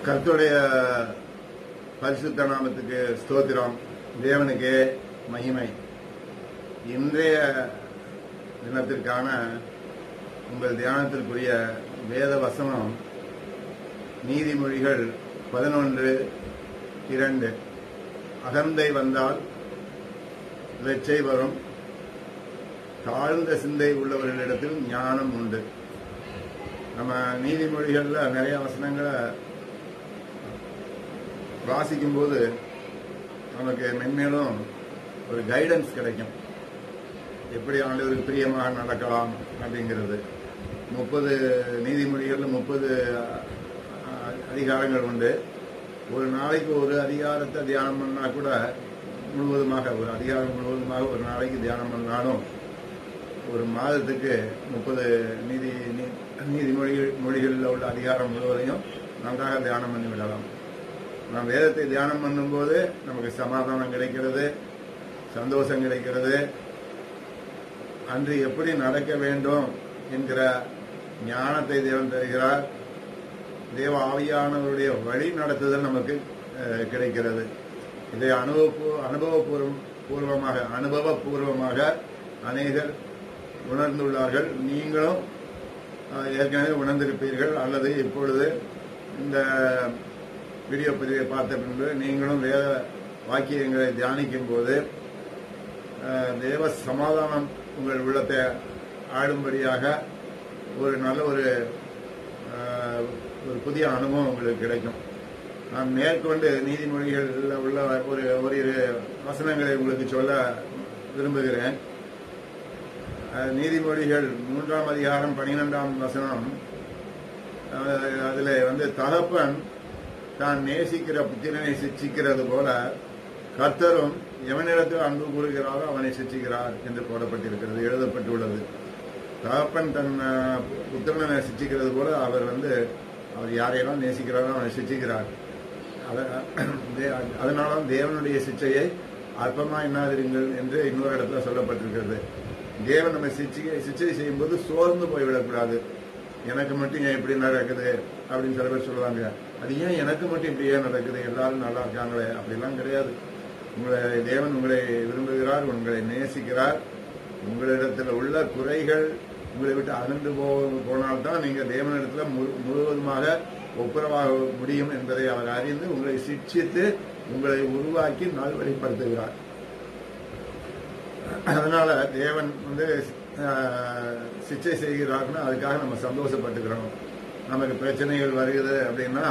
கர்த்தருடைய பரிசுத்த நாமத்துக்கு ஸ்தோத்திரம் தேவனுக்கு மகிமை இன்றைய தினத்திற்கான உங்கள் தியானத்திற்குரிய வேத வசனம் நீதிமொழிகள் பதினொன்று இரண்டு அகந்தை வந்தால் வெச்சை வரும் தாழ்ந்த சிந்தை உள்ளவர்களிடத்தில் ஞானம் உண்டு நம்ம நீதிமொழிகள்ல நிறைய வசனங்களை வாசிக்கும் போது நமக்கு மென்மேலும் ஒரு கைடன்ஸ் கிடைக்கும் எப்படி ஆண்டவருக்கு பிரியமாக நடக்கலாம் அப்படிங்கிறது முப்பது நீதிமொழிகள்ல முப்பது அதிகாரங்கள் உண்டு ஒரு நாளைக்கு ஒரு அதிகாரத்தை தியானம் பண்ணா கூட முழுவதுமாக ஒரு அதிகாரம் முழுவதுமாக ஒரு நாளைக்கு தியானம் பண்ணாலும் ஒரு மாதத்துக்கு முப்பது நீதி நீதிமொழிகள் மொழிகளில் உள்ள அதிகாரம் முழுவதையும் நன்றாக தியானம் பண்ணி விடலாம் நாம் வேதத்தை தியானம் பண்ணும்போது நமக்கு சமாதானம் கிடைக்கிறது சந்தோஷம் கிடைக்கிறது அன்று எப்படி நடக்க வேண்டும் என்கிற ஞானத்தை தேவன் தருகிறார் தேவ ஆவியானவருடைய வழி நடத்துதல் நமக்கு கிடைக்கிறது இதை அனுபவ அனுபவபூர்வம் பூர்வமாக அனுபவபூர்வமாக அநேகர் உணர்ந்துள்ளார்கள் நீங்களும் ஏற்கனவே உணர்ந்திருப்பீர்கள் அல்லது இப்பொழுது இந்த வீடியோ பதிவை பார்த்த பின்பு நீங்களும் வேத வாக்கியங்களை தியானிக்கும் போது தேவ சமாதானம் உங்கள் உள்ளத்தை ஆடும்படியாக ஒரு நல்ல ஒரு ஒரு புதிய அனுபவம் உங்களுக்கு கிடைக்கும் நான் மேற்கொண்டு நீதிமொழிகளில் உள்ள ஒரு ஓரிரு வசனங்களை உங்களுக்கு சொல்ல விரும்புகிறேன் நீதிமொழிகள் மூன்றாம் அதிகாரம் பனிரெண்டாம் வசனம் அதுல வந்து தகப்பன் தான் நேசிக்கிற புத்திரனை சிச்சிக்கிறது போல கர்த்தரும் எவனிடத்தில் அன்பு கூறுகிறாரோ அவனை சிச்சிக்கிறார் என்று போடப்பட்டிருக்கிறது எழுதப்பட்டுள்ளது தகப்பன் தன் புத்திரனை சிச்சிக்கிறது போல அவர் வந்து அவர் யாரையெல்லாம் நேசிக்கிறாரோ அவனை சிச்சிக்கிறார் அதனால தேவனுடைய சிச்சையை அற்பமா எண்ணாதிருங்கள் என்று இன்னொரு இடத்துல சொல்லப்பட்டிருக்கிறது தேவன் நம்ம சிச்சை சிச்சை செய்யும் போது சோர்ந்து போய்விடக்கூடாது எனக்கு மட்டும் ஏன் இப்படி நடக்குது அப்படின்னு சில பேர் சொல்லுவாங்க அது ஏன் எனக்கு மட்டும் இப்படி ஏன் நடக்குது எல்லாரும் நல்லா இருக்காங்களே அப்படிலாம் கிடையாது உங்களை தேவன் உங்களை விரும்புகிறார் உங்களை நேசிக்கிறார் உங்களிடத்துல உள்ள குறைகள் உங்களை விட்டு அகன்று போ போனால்தான் நீங்க தேவனிடத்துல முழுவதுமாக ஒப்புரவாக முடியும் என்பதை அவர் அறிந்து உங்களை சிக்ஷித்து உங்களை உருவாக்கி நல்வழிப்படுத்துகிறார் அதனால தேவன் வந்து சிச்சை செய்கிறார்னா அதுக்காக நம்ம சந்தோஷப்பட்டுக்கிறோம் நமக்கு பிரச்சனைகள் வருகிறது அப்படின்னா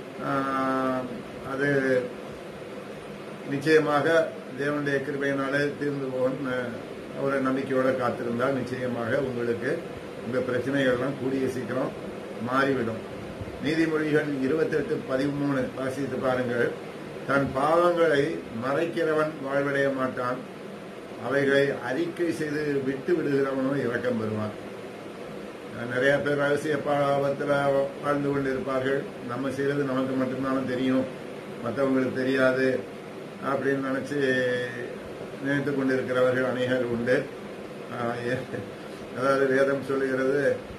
அது நிச்சயமாக தேவனுடைய கிருபையினாலே தீர்ந்து போகும் ஒரு நம்பிக்கையோட காத்திருந்தால் நிச்சயமாக உங்களுக்கு இந்த பிரச்சனைகள்லாம் கூடிய சீக்கிரம் மாறிவிடும் நீதிமொழிகள் இருபத்தி எட்டு பதிமூணு வாசித்து பாருங்கள் தன் பாவங்களை மறைக்கிறவன் வாழ்வடைய மாட்டான் அவைகளை அறிக்கை செய்து விட்டு விடுகிறவனும் இறக்கம் பெறுவான் நிறைய பேர் ரகசிய பாவத்தில் வாழ்ந்து கொண்டிருப்பார்கள் நம்ம செய்யறது நமக்கு மட்டும்தானே தெரியும் மற்றவங்களுக்கு தெரியாது அப்படின்னு நினைச்சு நினைத்து கொண்டிருக்கிறவர்கள் அநேகர் உண்டு அதாவது வேதம் சொல்லுகிறது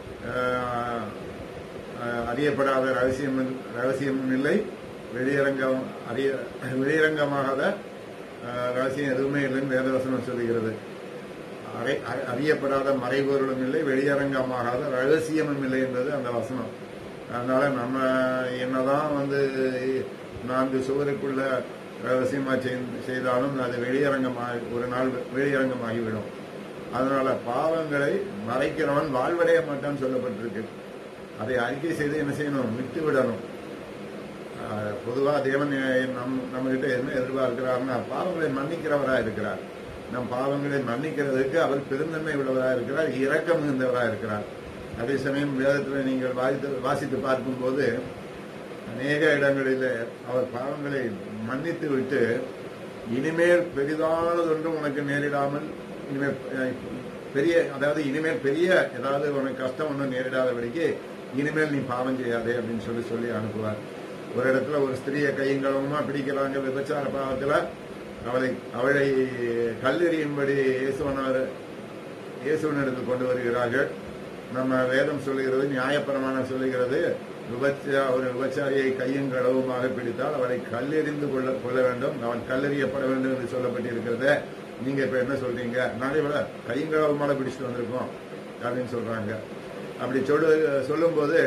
அறியப்படாத ரகசியம் ரகசியமும் இல்லை வெளியரங்கம் அறிய வெளியரங்கமாகாத ரகசியம் எதுவுமே இல்லைன்னு வேதவசனம் சொல்லுகிறது அறியப்படாத மறைபொருளும் இல்லை வெளியரங்கமாகாத ரகசியமும் இல்லை என்பது அந்த வசனம் அதனால நம்ம என்னதான் வந்து நான்கு சுவருக்குள்ள ரகசியமா செய்தாலும் அது வெளியரங்கமாக ஒரு நாள் வெளியரங்கமாகிவிடும் அதனால பாவங்களை மறைக்கிறவன் வாழ்வடைய மாட்டான்னு சொல்லப்பட்டிருக்கு அதை அறிக்கை செய்து என்ன செய்யணும் விட்டு விடணும் பொதுவா தேவன் நம் நம்ம கிட்ட என்ன எதிர்பார்க்கிறார்னா பாவங்களை மன்னிக்கிறவரா இருக்கிறார் நம் பாவங்களை மன்னிக்கிறதுக்கு அவர் பெருந்தன்மை உள்ளவராக இருக்கிறார் இரக்கம் மிகுந்தவராக இருக்கிறார் அதே சமயம் வேதத்தில் நீங்கள் வாசித்து வாசித்து பார்க்கும்போது அநேக இடங்களில் அவர் பாவங்களை மன்னித்து விட்டு இனிமேல் பெரிதானதொன்றும் உனக்கு நேரிடாமல் இனிமேல் பெரிய அதாவது இனிமேல் பெரிய ஏதாவது உனக்கு கஷ்டம் ஒன்றும் நேரிடாதபடிக்கு இனிமேல் நீ பாவம் செய்யாதே அப்படின்னு சொல்லி சொல்லி அனுப்புவார் ஒரு இடத்துல ஒரு ஸ்திரீயை கையங்களவுமா பிடிக்கிறாங்க விபச்சார பாவத்துல அவளை அவளை கல்லெறியும்படி இயேசுவனார் இயேசுவனிடத்தில் கொண்டு வருகிறார்கள் நம்ம வேதம் சொல்லுகிறது நியாயப்பிரமாணம் சொல்லுகிறது விபச்சா ஒரு விபச்சாரியை கையும் களவுமாக பிடித்தால் அவரை கல்லெறிந்து கொள்ள கொள்ள வேண்டும் அவன் கல்லெறியப்பட வேண்டும் என்று சொல்லப்பட்டிருக்கிறத நீங்க இப்ப என்ன சொல்றீங்க நாளை விட கையும் களவுமாக பிடிச்சிட்டு வந்திருக்கோம் அப்படின்னு சொல்றாங்க அப்படி சொல்லு சொல்லும்போது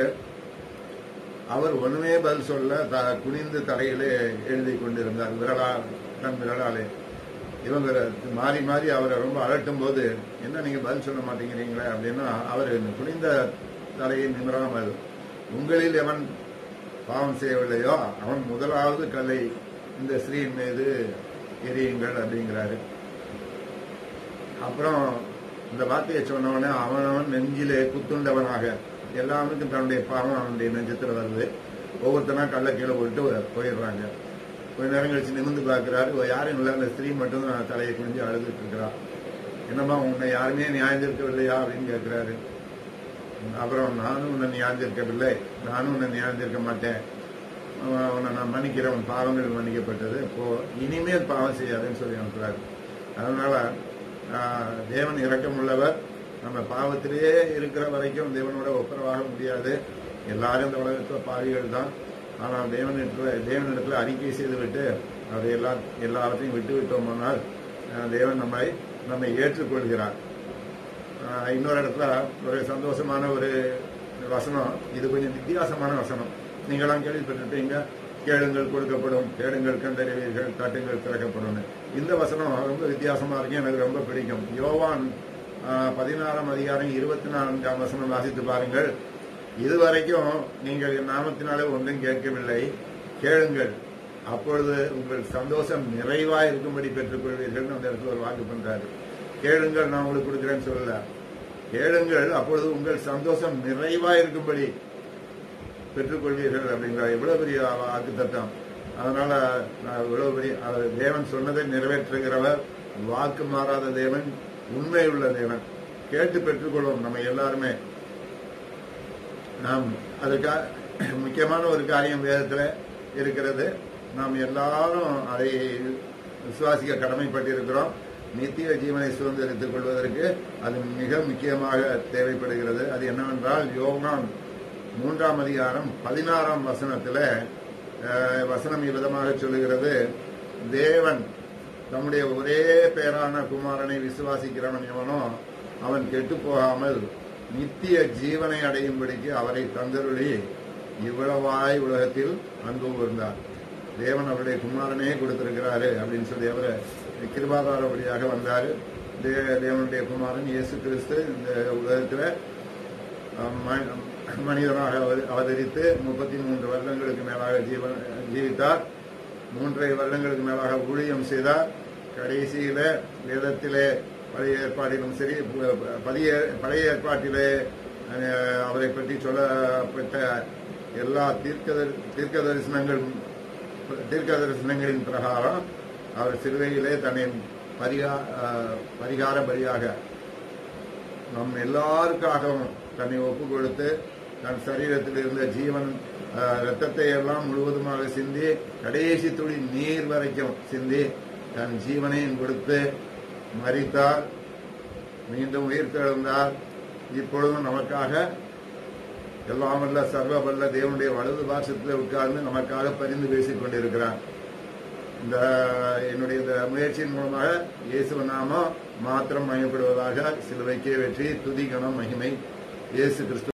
அவர் ஒண்ணுமே பதில் சொல்ல த- குனிந்து தலையிலே எழுதி கொண்டிருந்தார் விரலா தன் விரலாலே இவங்க மாறி மாறி அவரை ரொம்ப அலட்டும் போது என்ன நீங்க பதில் சொல்ல மாட்டேங்கிறீங்களே அப்படின்னா அவர் குனிந்த தலையை நிமிராமல் உங்களில் எவன் பாவம் செய்யவில்லையோ அவன் முதலாவது கல்லை இந்த ஸ்ரீயின் மீது எரியுங்கள் அப்படிங்கிறாரு அப்புறம் இந்த வார்த்தையை சொன்னவனே அவனவன் நெஞ்சிலே குத்துண்டவனாக எல்லாருக்கும் தன்னுடைய பாவம் அவனுடைய நெஞ்சத்துல வருது ஒவ்வொருத்தனா கல்ல கீழே போட்டு போயிடுறாங்க கொஞ்ச நேரம் கழிச்சு நிமிந்து பார்க்கிறாரு யாரும் இல்லை அந்த ஸ்திரீ மட்டும் தான் தலையை குனிஞ்சு அழுதுட்டு இருக்கிறா என்னம்மா உன்னை யாருமே நியாயந்திருக்கவில்லையா அப்படின்னு கேட்கிறாரு அப்புறம் நானும் உன்னை நியாயந்திருக்கவில்லை நானும் உன்னை நியாயந்திருக்க மாட்டேன் அவன் உன்னை நான் மன்னிக்கிறேன் உன் பாவங்கள் மன்னிக்கப்பட்டது இப்போ இனிமேல் பாவம் செய்யாதுன்னு சொல்லி அனுப்புறாரு அதனால ஆஹ், தேவன் இரக்கமுள்ளவர் நம்ம பாவத்திலேயே இருக்கிற வரைக்கும் தேவனோட ஒப்புரவாக முடியாது எல்லாரும் இந்த உலகத்துல பாவிகள் தான் ஆனால் தேவனிடத்துல தேவனிடத்துல அறிக்கை செய்துவிட்டு அதை எல்லா எல்லாத்தையும் விட்டு விட்டோமானால் ஆஹ், தேவன் நம்மை நம்மை ஏற்றுக்கொள்கிறார் ஆஹ் இன்னொரு இடத்துல ஒரு சந்தோஷமான ஒரு வசனம் இது கொஞ்சம் வித்தியாசமான வசனம் நீங்களாம் கேள்விப்பட்டிருப்பீங்க கேளுங்கள் கொடுக்கப்படும் கேளுங்கள் கண்டறிவீர்கள் தட்டுங்கள் திறக்கப்படும் இந்த வசனம் ரொம்ப வித்தியாசமா இருக்கு எனக்கு ரொம்ப பிடிக்கும் யோவான் ஆஹ், பதினாறாம் அதிகாரம் இருபத்தி நான்காம் வசனம் வாசித்து பாருங்கள் இதுவரைக்கும் நீங்கள் என் நாமத்தினாலே ஒன்றும் கேட்கவில்லை கேளுங்கள் அப்பொழுது உங்கள் சந்தோஷம் நிறைவா இருக்கும்படி பெற்றுக்கொள்வீர்கள் அந்த இடத்துல ஒரு வாக்கு பண்றாரு கேளுங்கள் நான் உங்களுக்கு கொடுக்கிறேன்னு சொல்லல கேளுங்கள் அப்பொழுது உங்கள் சந்தோஷம் நிறைவா இருக்கும்படி பெற்றுக்கொள்வீர்கள் அப்படிங்கிற எவ்வளவு பெரிய வாக்கு தத்தம் அதனால நான் இவ்வளவு பெரிய அது தேவன் சொன்னதை நிறைவேற்றுகிறவர் வாக்கு மாறாத தேவன் உண்மை உள்ள தேவன் கேட்டு பெற்றுக்கொள்வோம் நம்ம எல்லாருமே நாம் அதுக்காக முக்கியமான ஒரு காரியம் வேதத்துல இருக்கிறது நாம் எல்லாரும் அதை விசுவாசிக்க கடமைப்பட்டிருக்கிறோம் நித்திய ஜீவனை சுதந்திரித்துக் கொள்வதற்கு அது மிக முக்கியமாக தேவைப்படுகிறது அது என்னவென்றால் யோகான் மூன்றாம் அதிகாரம் பதினாறாம் வசனத்துல அஹ், வசனம் இவ்விதமாக சொல்லுகிறது தேவன் தம்முடைய ஒரே பேரான குமாரனை விசுவாசிக்கிறவன் எவனோ அவன் கெட்டு போகாமல் நித்திய ஜீவனை அடையும்படிக்கு அவரை தந்தருளி இவ்வளவாய் உலகத்தில் அன்பு கூர்ந்தார் தேவன் அவருடைய குமாரனே கொடுத்திருக்கிறாரு அப்படின்னு சொல்லி அவர் கிருபாதார வழியாக வந்தாரு தே- தேவனுடைய குமாரன் இயேசு கிறிஸ்து இந்த உலகத்துல அஹ், ம- மனிதனாக அவ- அவதரித்து முப்பத்தி மூன்று வருடங்களுக்கு மேலாக ஜீவன் ஜீவித்தார் மூன்றரை வருடங்களுக்கு மேலாக ஊழியம் செய்தார் கடைசியில வேதத்திலே பழைய ஏற்பாட்டிலும் சரி பு- பழைய பழைய ஏற்பாட்டிலே அஹ், அவரை பற்றி சொல்லப்பட்ட எல்லா தீர்க்க தீர்க்க தரிசனங்கள் தீர்க்க தரிசனங்களின் பிரகாரம் அவர் சிலுவையிலே தன்னை பரிகா அஹ், பரிகார பலியாக நம் எல்லாருக்காகவும் தன்னை ஒப்பு கொடுத்து தன் சரீரத்தில் இருந்த ஜீவன் அஹ், இரத்தத்தை எல்லாம் முழுவதுமாக சிந்தி கடைசி துளி நீர் வரைக்கும் சிந்தி தன் ஜீவனையும் கொடுத்து மரித்தார் மீண்டும் உயிர் தெழுந்தார் இப்பொழுதும் நமக்காக எல்லாம் வல்ல சர்வ வல்ல தேவனுடைய வலது பாசத்தில் உட்கார்ந்து நமக்காக பரிந்து பேசிக் கொண்டிருக்கிறார் இந்த என்னுடைய இந்த முயற்சியின் மூலமாக இயேசு நாமம் மாத்திரம் மயப்படுவதாக சிலுவைக்கே வெற்றி துதி கணம் மகிமை இயேசு கிறிஸ்து